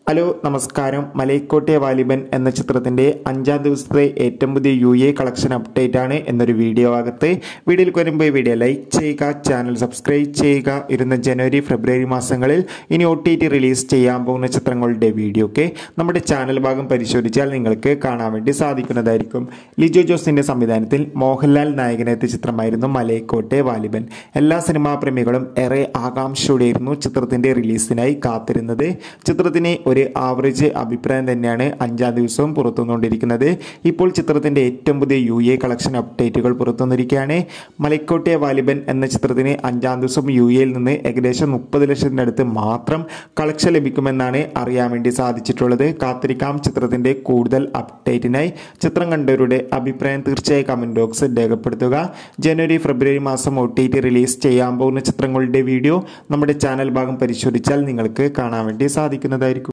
hello നമസ്കാരം മലൈക്കോട്ടെ വാലിബൻ എന്ന ചിത്രത്തിന്റെ അഞ്ചാം ദിവസത്തെ ഏറ്റവും പുതിയ യു എ കളക്ഷൻ അപ്ഡേറ്റ് ആണ് എന്നൊരു വീഡിയോ ഭാഗത്ത് വീഡിയോയിൽ വരുമ്പോൾ ഈ വീഡിയോ ലൈക്ക് ചെയ്യുക ചാനൽ സബ്സ്ക്രൈബ് ചെയ്യുക ഇരുന്ന ജനുവരി ഫെബ്രുവരി മാസങ്ങളിൽ ഇനി ഒ ടി ടി റിലീസ് ചെയ്യാൻ പോകുന്ന ചിത്രങ്ങളുടെ വീഡിയോ ഒക്കെ നമ്മുടെ ചാനൽ ഭാഗം പരിശോധിച്ചാൽ നിങ്ങൾക്ക് കാണാൻ വേണ്ടി സാധിക്കുന്നതായിരിക്കും ലിജോ ജോസിന്റെ സംവിധാനത്തിൽ മോഹൻലാൽ നായകനെത്തിയ ചിത്രമായിരുന്നു മലൈക്കോട്ടെ വാലിബൻ എല്ലാ സിനിമാ പ്രേമികളും ഏറെ ആകാംക്ഷയോടെയായിരുന്നു ചിത്രത്തിന്റെ റിലീസിനായി കാത്തിരുന്നത് ചിത്രത്തിന് ഒരു ആവറേജ് അഭിപ്രായം തന്നെയാണ് അഞ്ചാം ദിവസവും പുറത്തുവന്നുകൊണ്ടിരിക്കുന്നത് ഇപ്പോൾ ചിത്രത്തിന്റെ ഏറ്റവും പുതിയ യു എ കളക്ഷൻ അപ്ഡേറ്റുകൾ പുറത്തുവന്നിരിക്കുകയാണ് മലക്കോട്ടെ വാലിബൻ എന്ന ചിത്രത്തിന് അഞ്ചാം ദിവസം യു എയിൽ നിന്ന് ഏകദേശം മുപ്പത് ലക്ഷത്തിൻ്റെ അടുത്ത് മാത്രം കളക്ഷൻ ലഭിക്കുമെന്നാണ് അറിയാൻ വേണ്ടി സാധിച്ചിട്ടുള്ളത് കാത്തിരിക്കാം ചിത്രത്തിന്റെ കൂടുതൽ അപ്ഡേറ്റിനായി ചിത്രം കണ്ടവരുടെ അഭിപ്രായം തീർച്ചയായും കമന്റ് ബോക്സിൽ രേഖപ്പെടുത്തുക ജനുവരി ഫെബ്രുവരി മാസം ഒ ടി ടി റിലീസ് ചെയ്യാൻ പോകുന്ന ചിത്രങ്ങളുടെ വീഡിയോ നമ്മുടെ ചാനൽ ഭാഗം പരിശോധിച്ചാൽ നിങ്ങൾക്ക് കാണാൻ വേണ്ടി സാധിക്കുന്നതായിരിക്കും